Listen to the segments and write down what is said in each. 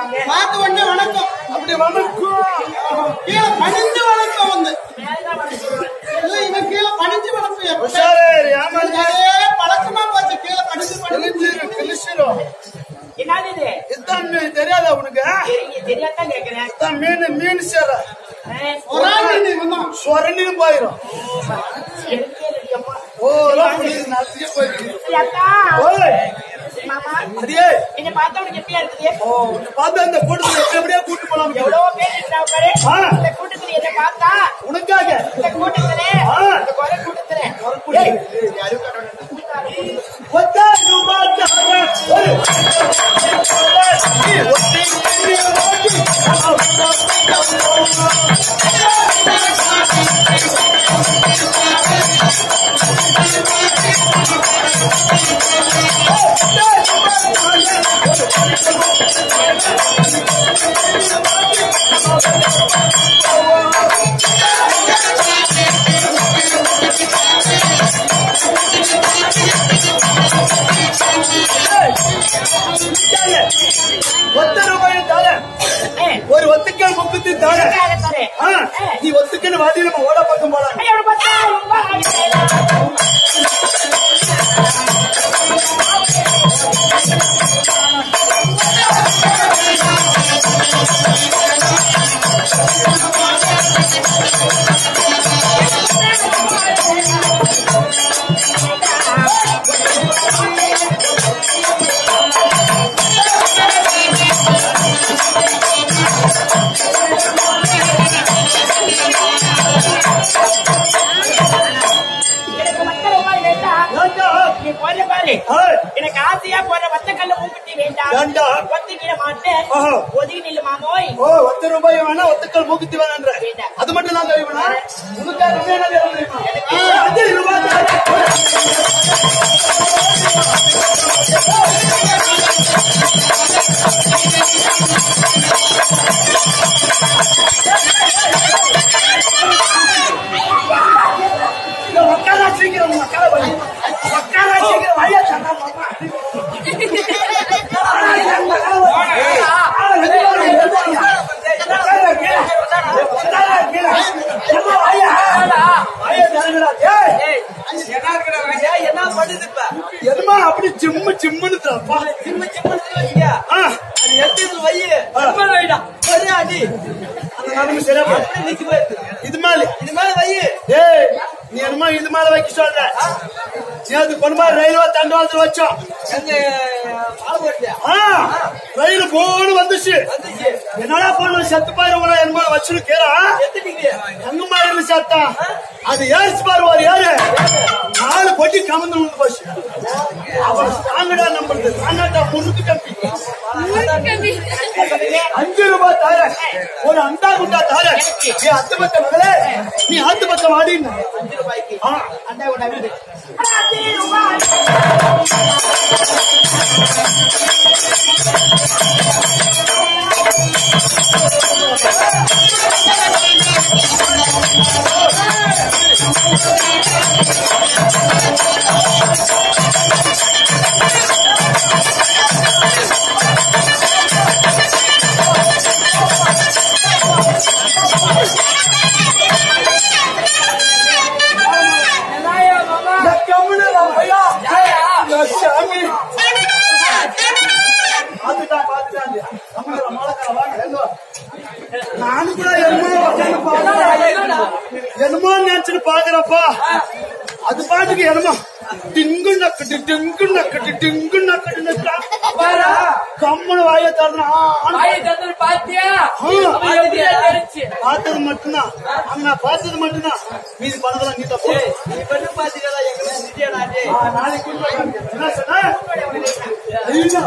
வாங்க பார்த்த உடனே வணக்கம் அப்படி வணக்கம் கீழே பணிஞ்சு வணக்கம் வந்து மேலதான் வந்து சொல்லுவேன். இல்ல இவன் கீழே பணிஞ்சு வணக்கம் எப்ப உஷாரு ஏமாந்து அதே பழக்கமா போச்சு கீழே பணிஞ்சு பணிஞ்சு கிழிஞ்சிரு கிழிச்சிரும் என்னது இது இதுதான் மீன் தெரியாதா உனக்கு தெரியுங்க தெரியாதான் கேக்குறேன் இதுதான் மீன் மீன் சேர ஆ, ஒரு ஆள் மீன் இவன் தான் சொரணியும் போயிரும் எனக்கே இல்லையம்மா. ஓ நிறைய போயிருக்கு அக்கா, ஓய் மாமா அடியே என்னை பார்த்தா உனக்கு எப்படியா இருக்குது ஓ உன்னை பார்த்து அந்த கூட்டத்துல எப்படி எப்படியா கூட்டு போலாம் எவ்வளவோ பேர் இருக்கிறாங்க பாரு. ஆ. இந்த கூட்டத்துல என்னை பார்த்தா உனக்காக இந்த கூட்டத்துல ஆ. இந்த குறை கூட்டத்துல ஏய், ஒத்தா ரூபாய்க்காக ஒரு நீ ஒத்தி நீ ஓட்டி ஒத்த ரூபாய் தார ஏ, ஒரு ஒத்துக்கள் முப்பத்தி தார எதுக்காக தரேன்? ஆ, ஏ, நீ ஒத்துக்கன்னு வாதி நம்ம ஓட பக்கம் போலாம் ஐயா, அவனை பார்த்தா ரொம்ப ஆடிட்டேன். எனக்கு மத்த ரூபாய் வேண்டாம் ஏண்டா? நீ போற பாரு ஏய், எனக்கு ஆசையா போற வத்த கல்ல மூக்குத்தி வேண்டாம் வேண்டாம். ஒத்திக்கிட மாட்டேன் ஆஹா. ஒதுங்கி நில்லு மாமோய் ஓ ஒத்த ரூபாய் வேணா ஒத்துக்கள் மூக்குத்தி வேணான்ற வேண்டாம். அது மட்டும் தான் தெரியுமா உனக்காக என்ன தெரியுமா ஆ, அஞ்சு ரூபாய் தார. இந்த உக்காரா சீக்கிரம் உக்கார வை. உக்காரா சீக்கிரம் வையா சண்டை மாமா. என்ன பண்ணுது இப்ப என்னமா அப்படி ஜிம்மு ஜிம்முன்னு தரப்பா. சிம்ம சிம்ம வைங்க ஆ, அது எடுத்து வை சிம்ம வைடா ஒரே அடி அந்த நிலைமை சரியா போயிடும். அப்படியே நிச்சு போயிருக்கு இது மேல இது மேல வை ஏய் நீ என்னமா இது மேல வைக்க சொல்ற நீ அது கொண்டு போய் ரயில்வே தண்டவாளத்துல வச்சோம் எங்க பால் போட்டியா ஆ, ரயில் போன்னு வந்துச்சு வந்துச்சு என்னடா பண்ண செத்து பாரு உன என்ன வச்சிருக்கேரா எத்தனைக்கு அங்க மாதிரி சத்தா அது ஏறிச்சு பாரு ஒரு ஏறு நாலு பொட்டி கமந்து விழுந்து போச்சு அவன் தாங்கடா நம்புறது தாண்டாட்டா முன்னுக்கு கம்பி அஞ்சு ரூபாய் தார ஒரு அண்டா குண்டா தார நீ அத்து பக்கம் மகளே நீ ஆத்து பக்கம் வாடின்னு அஞ்சு ரூபாய்க்கு ஆ, அண்டா கூட வீடு அஞ்சு ரூபாய் இந்த கம்முனு வா, ஐயா. இந்த சாமி. பாத்துட்டான், பாத்துட்டான். கம்முனு வா, மழைக்காலம் வாங்க, எங்க வா. நானும் கூட என்னமோ உக்காந்து பாக்குறேன். என்னமோ நினைச்சுட்டு பாக்குறப்பா அது பாட்டுக்கு என்னமோ டிங்கு நக்கட்டு டிங்கு நக்கட்டு டிங்கு நக்கட்டு நக்கா கம்முனு வாய தரணும் பாத்தியா பார்த்தது மட்டும்தான் அங்க நான் பார்த்தது மட்டும்தான் மீதி பணத்தெல்லாம் நீ தப்பு நீ பண்ணு பாத்தீங்களா எங்களுக்கு நிதியாடா டேய் நாளைக்கு கூட்டு வாங்க. என்ன சொன்ன ஐயோ.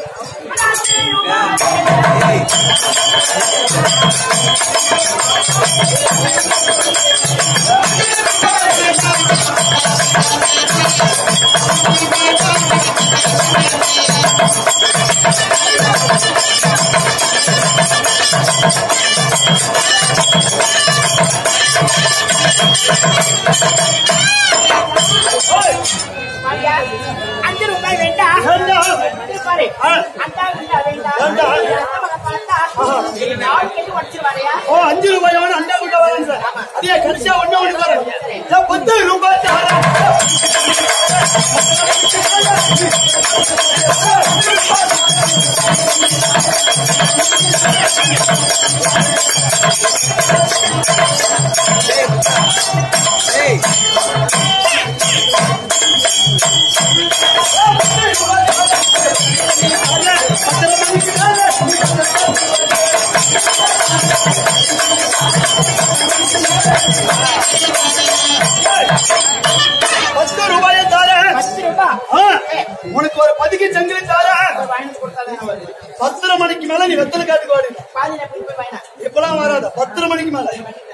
ஐயா, அஞ்சு ரூபாய் வேண்டாம் வேண்டாம். வந்து பாரு ஆ. அண்டா குண்டா வேண்டாம் வேண்டாம். ரத்த மகன் படிச்சிருவாரையா ஓ அஞ்சு ரூபாய் வேணும் அண்டா குண்டா வேணும் சார் அதே கடைசியா ஒண்ணு ஒண்ணு பாருங்க ஏன் பத்து ரூபாய் தரேன். பத்து ரூபாயை தரேன் பத்து ரூபாய் ஆ, உனக்கு ஒரு பதிக்கு சங்கிலி தரேன் வாங்கி கொடுத்தாலே பத்தரை மணிக்கு மேல நீ வெத்தலை காட்டுக்கு வாடி பாதி நான் போய் போய் வாங்கினா இப்பெல்லாம் வராத பத்தரை மணிக்கு மேல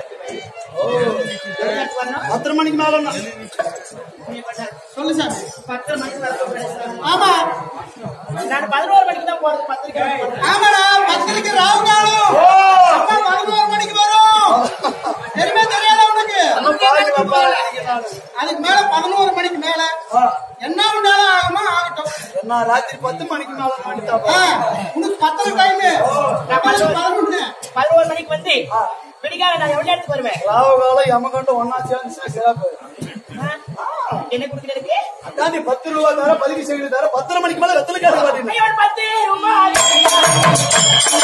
பத்தரை மணிக்கு மேல சொல்லு சாமி பத்து மணிக்கு வர சொல்றேன். ஆமா நான் பதினோரு மணிக்கு தான் போறது பத்திரிக்கை ஆமாடா பத்திரிக்கை ராவு காலம் ஓ அப்பா பதினோரு மணிக்கு வரும் தெரியுமே தெரியாத உனக்கு நம்ம பாருங்க பாப்பா. அதுக்கு மேல பதினோரு மணிக்கு மேல ஆ, என்ன வேணாலும் ஆகுமா ஆகட்டும் நான் ராத்திரி பத்து மணிக்கு மேல ஆ, மாட்டிட்டாப்பா உனக்கு பத்தரை டைம் பதினொன்னு பதினோரு மணிக்கு வந்து விடிகால நான் எவ்வளவு நேரத்துக்கு வருவேன் ராவு காலம் எமகண்ட ஒன்னா சேர்ந்து சிறப்பு ஆ? என்ன கொடுக்குறதுக்கு அதான் நீ பத்து ரூபா தர பதிக்கு சங்கிலி தர பத்தரை மணிக்கு மேல வெத்தலை காட்டு வாடி ஐயோ, பத்து ரூபாய்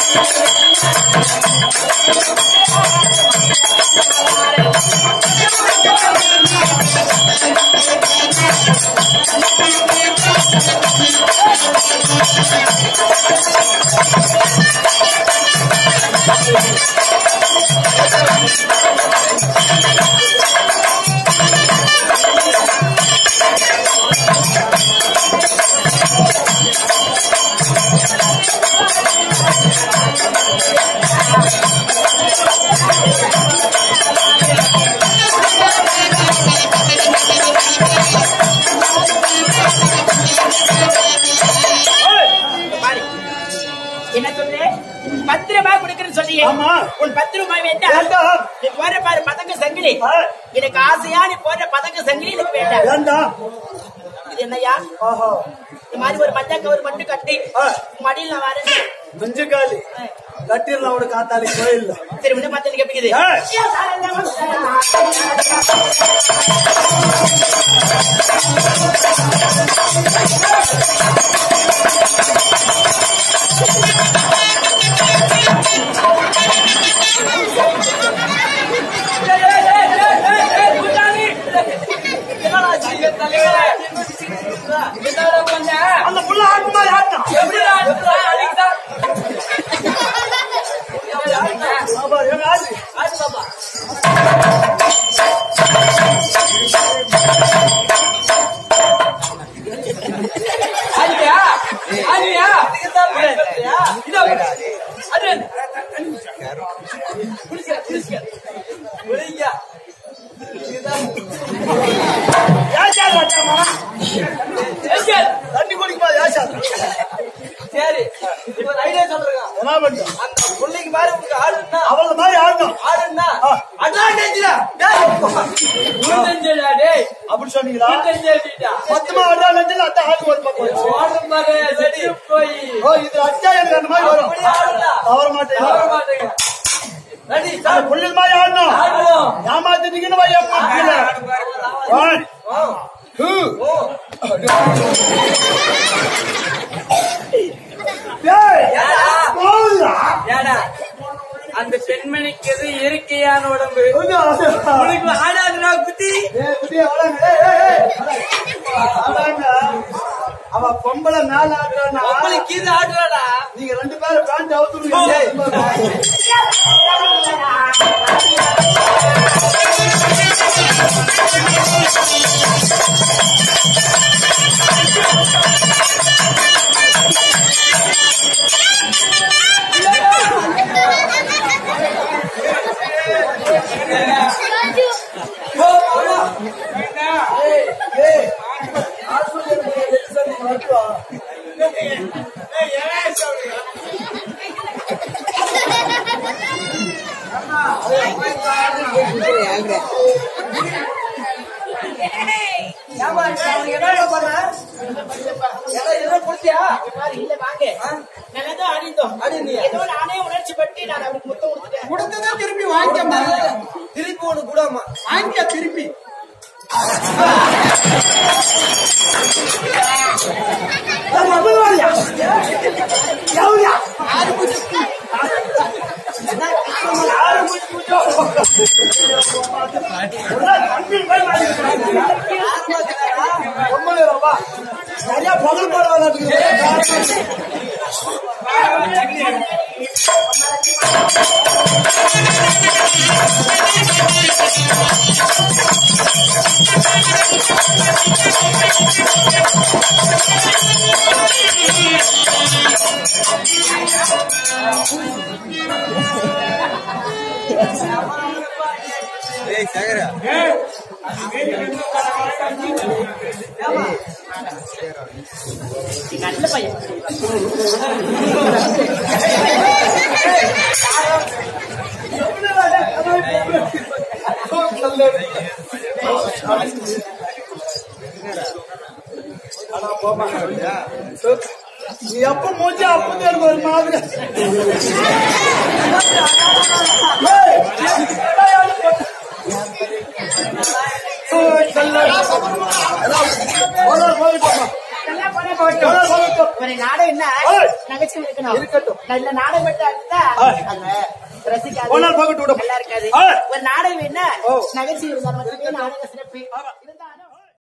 பாரு. என்ன சொல்லு பத்து ரூபாய் கொடுக்கறேன்னு சொல்லியே ஆமா. உன் பத்து ரூபாய் வேண்டாம் வேண்டாம். நீ போடுற பாரு பதக்க சங்கிலி ஆ. எனக்கு ஆசையா நீ போடுற பதக்க சங்கிலி எனக்கு வேண்டாம் வேண்டாம் இது என்னய்யா ஆஹா இந்த மாதிரி ஒரு மஞ்சள் கவர் மட்டும் கட்டி ஆ. மடியில் நான் வரேன் மஞ்சு காலி கட்டிடலாம் அவட காத்தாடி கோயில்ல சரி முன்ன பத்து கேட்பீங்க ஏய். அந்த புள்ள ஆட்டுமா ஆட்டம் ஆமா எங்க ஆடு யாச்சா ஆட்டாமா தண்ணி குடிக்குமா யாச்சா சரி இப்ப ஒரு ஐடியா சொல்றேன் என்ன பண்ற அந்த பிள்ளைக்கு மாதிரி உங்களுக்கு ஆடுனா அவள மாதிரி ஆடணும் ஆடுனா ஆ. அட்வான்டேஜ்டா டேய் டேய் அப்படி சொன்னீங்களா டேய் மொத்தமா ஆடுறா நெஞ்சில் அத்தை ஆடு ஒரு பக்கம் வச்சு. ஓடும் பாரு வெடி போய் ஓ இது அச்சா எனக்கு அந்த மாதிரி வரும் அப்படி ஆடுடா தவற தவற மாட்டேன் மாட்டேங்க ரெடி அந்த ஸ்டார்ட் புள்ளில் மாதிரி ஆடணும் ஆடுவோம் ஏமாத்திட்டீங்கன்னு வை அம்மா கீழே. One, two. டேய், போதுடா. ஏடா அந்த பெண்மணிக்கு எது இயற்கையான உடம்பு கொஞ்சம் ஆடு. உனக்கு ஆடாதுடா குட்டி ஏய், குட்டியே, வாடாங்க. ஏய், ஏய், ஏய். வாடாங்க. அவ பொம்பளை மேல ஆடுறானா உங்களுக்கு இது ஆடுறாடா நீங்க ரெண்டு பேரும் பேண்ட் அவுத்துருங்க ஏமா அவனுக்கு என்ன பண்ண ஏடா இதெல்லாம் குடிச்சியா பாரு, இல்ல வாங்க நல்லா தான் ஆடிந்தோம் ஆடினியா? ஏதோ நானே உணர்ச்சி பட்டு நான் அவருக்கு முத்தம் கொடுத்துட்டேன் கொடுத்ததை திருப்பி வாங்கிக்கம்மா திருப்பி ஒண்ணு கூடாமா வாங்கிக்க திருப்பி சரியா பகல் போட நல்ல பையன் நீ எப்ப மூச்சு அப்பதான் எனக்கு ஒரு மாதிரி ஏய், ஏய், செல்ல. போடா, போயிட்டோம்மா. நல்லா போனா போகட்டும். போடா, போயிட்டோம். ஒரு நாடகம் என்ன ஏய். நகைச்சுவை இருக்கணும் இருக்கட்டும். நல்ல நாடகம் மட்டும் இருந்தா ஏய். அந்த ரசிக்காது போனால் போகட்டும் விடு. நல்லா இருக்காது ஏய். ஒரு நாடகம் என்ன ஓ. நகைச்சுவை இருந்தா மட்டுமே நாடக சிறப்பு